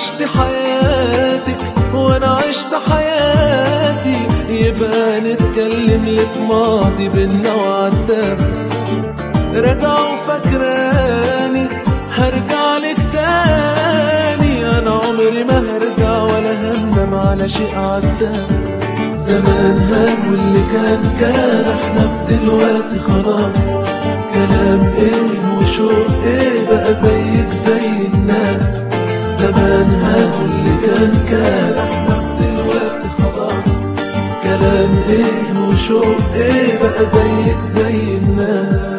عشت حياتك وانا عشت حياتي يبقى نتكلم اللي في ماضي بينا وعدى رجعوا فاكراني هرجع لك تاني انا عمري ما هرجع ولا هندم على شيء عدى زمان هان واللي كان كان احنا في دلوقتي خلاص كلام ايه وشوق ايه بقى زيك زي الناس زمان هان واللي كان كان احنا في دلوقتي خلاص كلام ايه وشوق ايه بقى زيك زي الناس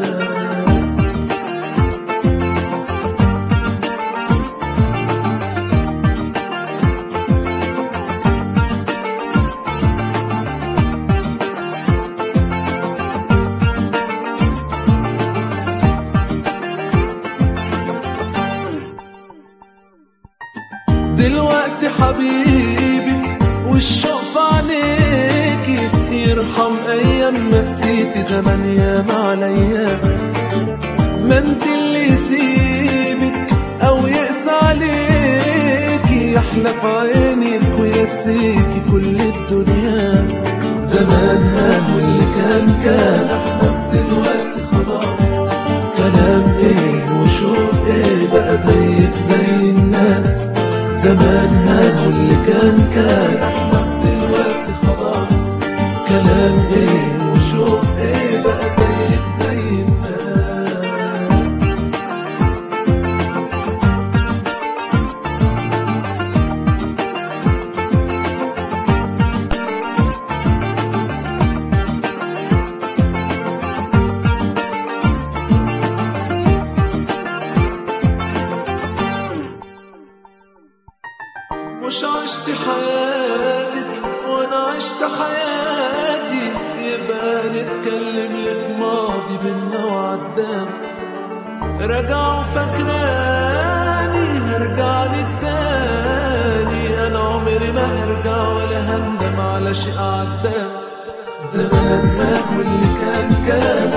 دلوقتي حبيبي والشوق في عينيكي يرحم ايام ما نسيتي زمان ياما عليا ما انت اللي يسيبك او يقسى عليكي يحلى في عينك ويسيكي كل الدنيا زمان هان واللي كان كان احنا في دلوقتي خلاص كلام ايه وشوق ايه بقى زيك زي الناس زمان هان واللي كان كان احنا في دلوقتي خلاص كلام ايه وشوق ايه بقى زيك زي الناس مش عشت حياتك وانا عشت حياتي يبقى نتكلم اللي في ماضي بينا وعدام رجعوا فاكراني هرجع لك تاني انا عمري ما هرجع ولا هندم على شيء عدام زمان هان واللي كان كان